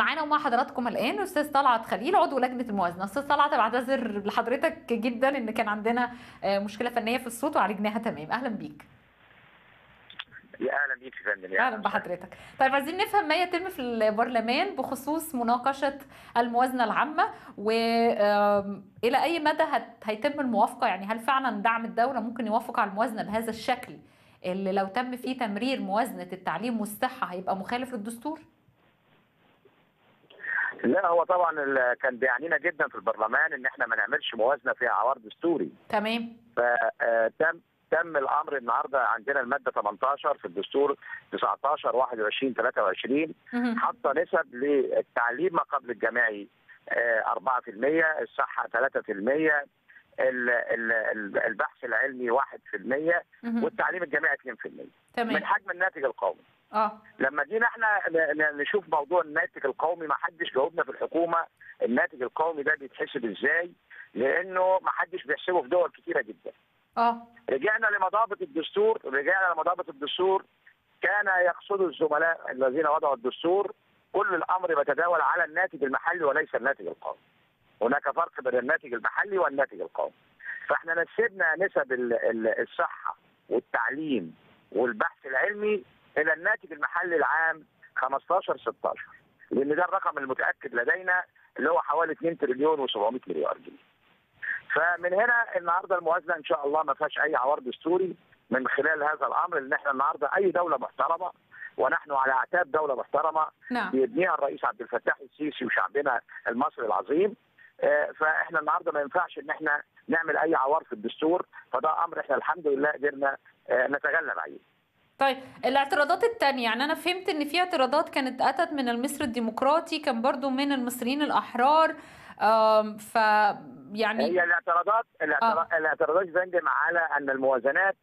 معانا ومع حضراتكم الان استاذ طلعت خليل عضو لجنه الموازنه استاذ طلعت بعتذر لحضرتك جدا ان كان عندنا مشكله فنيه في الصوت وعالجناها تمام اهلا بيك يا اهلا بيك يا فندم اهلا بحضرتك طيب عايزين نفهم ما يتم في البرلمان بخصوص مناقشه الموازنه العامه والى اي مدى هيتم الموافقه يعني هل فعلا دعم الدوله ممكن يوافق على الموازنه بهذا الشكل اللي لو تم فيه تمرير موازنه التعليم والصحه هيبقى مخالف للدستور؟ لا هو طبعا كان بيعنينا جدا في البرلمان ان احنا ما نعملش موازنه فيها عوار دستوري تمام فتم تم الامر النهارده عندنا الماده 18 في الدستور 19 21 23 حاطه نسب للتعليم ما قبل الجامعي 4% الصحه 3% البحث العلمي 1% والتعليم الجامعي 2% تمام. من حجم الناتج القومي اه لما جينا احنا نشوف موضوع الناتج القومي ما حدش جاوبنا في الحكومه الناتج القومي ده بيتحسب ازاي لانه ما حدش بيحسبه في دول كتيره جدا اه رجعنا لمضابط الدستور رجعنا لمضابط الدستور كان يقصد الزملاء الذين وضعوا الدستور كل الامر بيتداول على الناتج المحلي وليس الناتج القومي هناك فرق بين الناتج المحلي والناتج القومي فاحنا نسبنا نسب الصحه والتعليم والبحث العلمي الى الناتج المحلي العام 15 16 لان ده الرقم المتاكد لدينا اللي هو حوالي 2 تريليون و700 مليار جنيه. فمن هنا النهارده الموازنه ان شاء الله ما فيهاش اي عوار دستوري من خلال هذا الامر لان احنا النهارده اي دوله محترمه ونحن على اعتاب دوله محترمه نعم. بيبنيها الرئيس عبد الفتاح السيسي وشعبنا المصري العظيم فاحنا النهارده ما ينفعش ان احنا نعمل اي عوار في الدستور فده امر احنا الحمد لله قدرنا نتغلب عليه. طيب الاعتراضات الثانيه يعني انا فهمت ان في اعتراضات كانت اتت من المصري الديمقراطي كان برضو من المصريين الاحرار ف يعني هي الاعتراضات الاعتراضات, آه. الاعتراضات فندم على ان الموازنات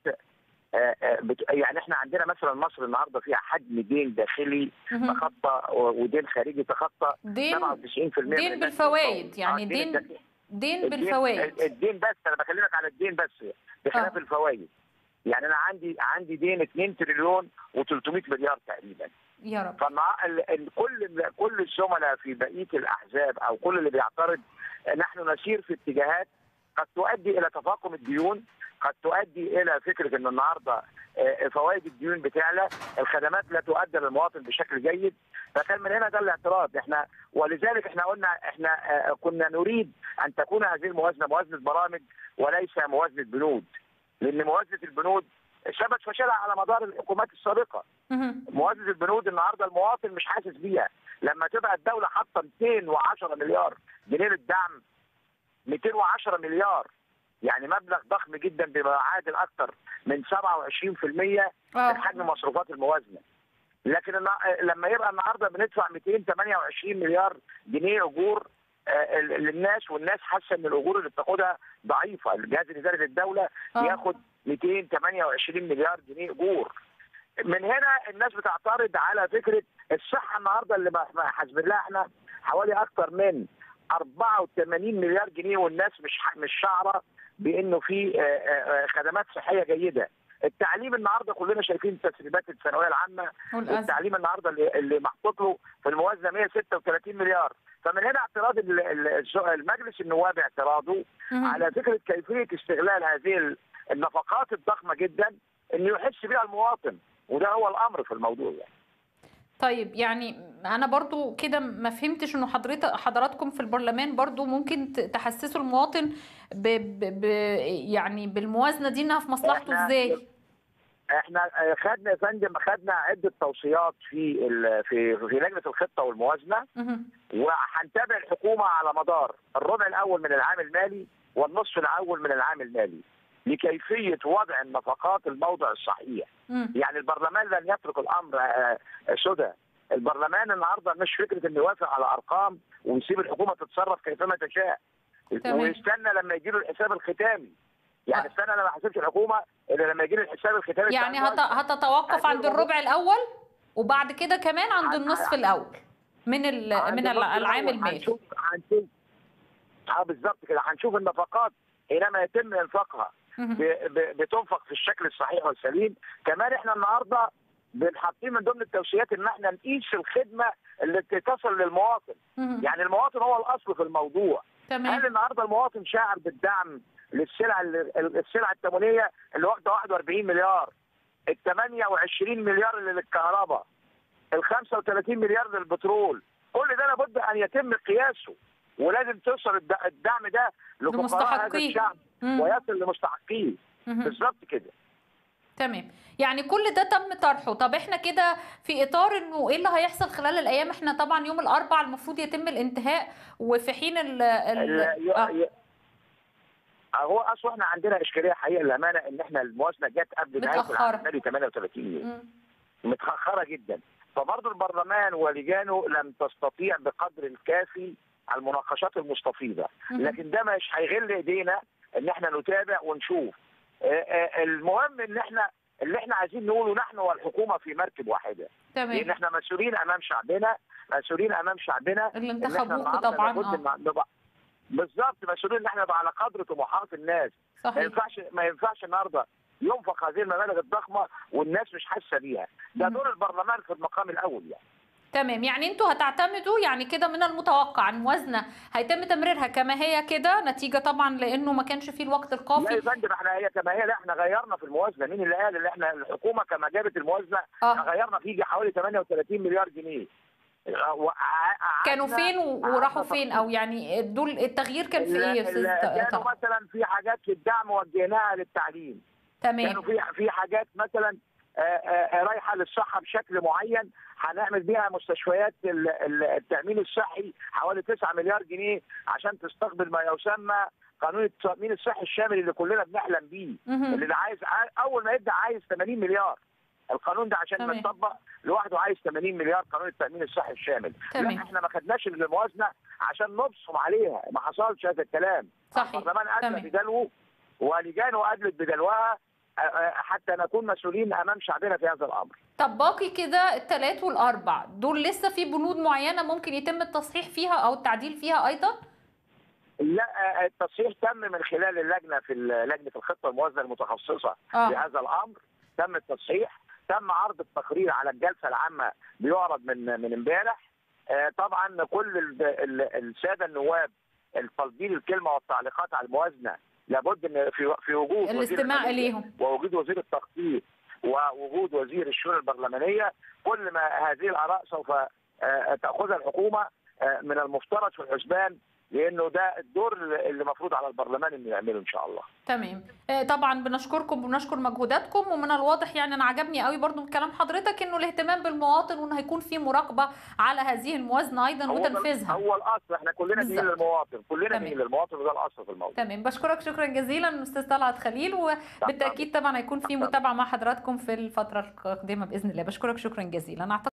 يعني احنا عندنا مثلا مصر النهارده فيها حجم دين داخلي تخطى ودين خارجي تخطى دين 97% دين بالفوائد يعني دين دين, دين بالفوائد الدين بس انا بكلمك على الدين بس بخلاف آه. الفوائد يعني انا عندي عندي دين 2 تريليون و300 مليار تقريبا يا رب فمع كل كل الزملاء في بقيه الاحزاب او كل اللي بيعترض نحن نسير في اتجاهات قد تؤدي الى تفاقم الديون قد تؤدي الى فكره ان النهارده فوائد الديون بتعلى الخدمات لا تؤدى للمواطن بشكل جيد فكان من هنا ده الاعتراض احنا ولذلك احنا قلنا احنا كنا نريد ان تكون هذه الموازنه موازنه برامج وليس موازنه بنود لان موازنه البنود ثبت فشلها على مدار الحكومات السابقه. موازنه البنود النهارده المواطن مش حاسس بيها، لما تبقى الدوله حاطه 210 مليار جنيه للدعم 210 مليار يعني مبلغ ضخم جدا بما يعادل اكثر من 27% من حجم مصروفات الموازنه. لكن لما يبقى النهارده بندفع 228 مليار جنيه اجور للناس والناس حاسه ان الاجور اللي بتاخدها ضعيفه، الجهاز الاداري للدوله بياخد 228 مليار جنيه اجور. من هنا الناس بتعترض على فكره الصحه النهارده اللي حاسبين لها احنا حوالي اكثر من 84 مليار جنيه والناس مش مش شعره بانه في خدمات صحيه جيده. التعليم النهارده كلنا شايفين تسريبات الثانويه العامه والتعليم النهارده اللي, اللي محطوط له في الموازنه 136 مليار فمن هنا اعتراض المجلس النواب اعتراضه على فكره كيفيه استغلال هذه النفقات الضخمه جدا انه يحس بها المواطن وده هو الامر في الموضوع يعني. طيب يعني انا برضو كده ما فهمتش انه حضرتك حضراتكم في البرلمان برضو ممكن تحسسوا المواطن ب ب ب يعني بالموازنه دي انها في مصلحته ازاي؟ احنا خدنا يا فندم خدنا عده توصيات في في في لجنه الخطه والموازنه وهنتابع الحكومه على مدار الربع الاول من العام المالي والنصف الاول من العام المالي لكيفيه وضع النفقات الموضع الصحيح مم. يعني البرلمان لن يترك الامر سدى البرلمان النهارده مش فكره انه يوافق على ارقام ويسيب الحكومه تتصرف كيفما تشاء تمام. ويستنى لما يجي له الحساب الختامي يعني استنى انا ما حسبش الحكومه الا لما يجي لي الحساب الختامي يعني هت... هتتوقف عند الربع الاول وبعد كده كمان عند النصف الاول من ال... من العام المالي هنشوف هنشوف اه بالظبط كده هنشوف النفقات حينما يتم انفاقها بتنفق في الشكل الصحيح والسليم كمان احنا النهارده بنحطين من ضمن التوصيات ان احنا نقيس الخدمه اللي تصل للمواطن مهم. يعني المواطن هو الاصل في الموضوع هل تمام النهارده المواطن شاعر بالدعم للسلع السلع التموينيه اللي واخده 41 مليار ال 28 مليار اللي للكهرباء ال 35 مليار للبترول كل ده لابد ان يتم قياسه ولازم توصل الد- الدعم ده لفقراء هذا لمستحقيه. الشعب مم. ويصل لمستحقيه مهم. بالظبط كده تمام يعني كل ده تم طرحه طب احنا كده في اطار انه ايه اللي هيحصل خلال الايام احنا طبعا يوم الاربعاء المفروض يتم الانتهاء وفي حين ال ال ال- آه. ي- هو اصلا احنا عندنا اشكاليه حقيقه للامانه ان احنا الموازنه جت قبل نهايه متأخرة. العام المالي 38 يوم مم. متاخره جدا فبرضه البرلمان ولجانه لم تستطيع بقدر الكافي المناقشات المستفيضه مهم. لكن ده مش هيغل ايدينا ان احنا نتابع ونشوف آه، آه، المهم ان احنا اللي احنا عايزين نقوله نحن والحكومه في مركب واحده لان تمام احنا مسؤولين امام شعبنا مسؤولين امام شعبنا اللي إن إحنا انتخبوكوا النهاردة طبعا لابد اه إن نبقى- بالظبط مسؤولين ان احنا نبقى على قدر طموحات الناس ما صحيح ينفعش ما ينفعش النهارده ينفق هذه المبالغ الضخمه والناس مش حاسه بيها ده مم. دور البرلمان في المقام الاول يعني تمام يعني انتوا هتعتمدوا يعني كده من المتوقع الموازنه هيتم تمريرها كما هي كده نتيجه طبعا لانه ما كانش فيه الوقت لا يا الكافي فندم احنا هي كما هي لا احنا غيرنا في الموازنه مين اللي قال ان احنا الحكومه كما جابت الموازنه احنا اه غيرنا فيه حوالي 38 مليار جنيه وقع- كانوا قعدنا- فين و- وراحوا قعدنا فين او يعني دول التغيير كان في ايه يا استاذ ال- كانوا طه مثلا في حاجات في الدعم وجهناها للتعليم كانوا تمام في في حاجات مثلا آه، آه، رايحه للصحه بشكل معين هنعمل بيها مستشفيات ال- ال- التامين الصحي حوالي 9 مليار جنيه عشان تستقبل ما يسمى قانون التامين الصحي الشامل اللي كلنا بنحلم بيه مهم. اللي ده عايز اول ما يبدا عايز 80 مليار القانون ده عشان ما تمام. يطبق لوحده عايز 80 مليار قانون التامين الصحي الشامل تمام. لا احنا ما خدناش الموازنه عشان نبصم عليها ما حصلش هذا الكلام صحيح. البرلمان تمام. ادلى بدلوه ولجانه ادلت بدلوها آه، آه، حتى نكون مسؤولين امام شعبنا في هذا الامر طب باقي كده الثلاث والاربع دول لسه في بنود معينه ممكن يتم التصحيح فيها او التعديل فيها ايضا لا آه، التصحيح تم من خلال اللجنه في ال- لجنه الخطه الموازنه المتخصصه في اه هذا الامر تم التصحيح تم عرض التقرير على الجلسه العامه بيعرض من من امبارح آه، طبعا كل ال- ال- الساده النواب الطالبين الكلمه والتعليقات على الموازنه لابد ان في في وجود وزير الاستماع المالية اليهم ووجود وزير التخطيط ووجود وزير الشؤون البرلمانيه كل ما هذه الاراء سوف آه، تاخذها الحكومه آه، من المفترض في الحسبان لانه ده الدور اللي مفروض على البرلمان انه يعمله ان شاء الله. تمام آه، طبعا بنشكركم وبنشكر مجهوداتكم ومن الواضح يعني انا عجبني قوي برضو من كلام حضرتك انه الاهتمام بالمواطن وان هيكون في مراقبه على هذه الموازنه ايضا هو ده- وتنفيذها هو الاصل احنا كلنا بالظبط. نيجي للمواطن كلنا تمام. نيجي للمواطن وده الاصل في الموضوع. تمام بشكرك شكرا جزيلا استاذ طلعت خليل وبالتاكيد طبعا هيكون في متابعه مع حضراتكم في الفتره القادمه باذن الله بشكرك شكرا جزيلا أعتقد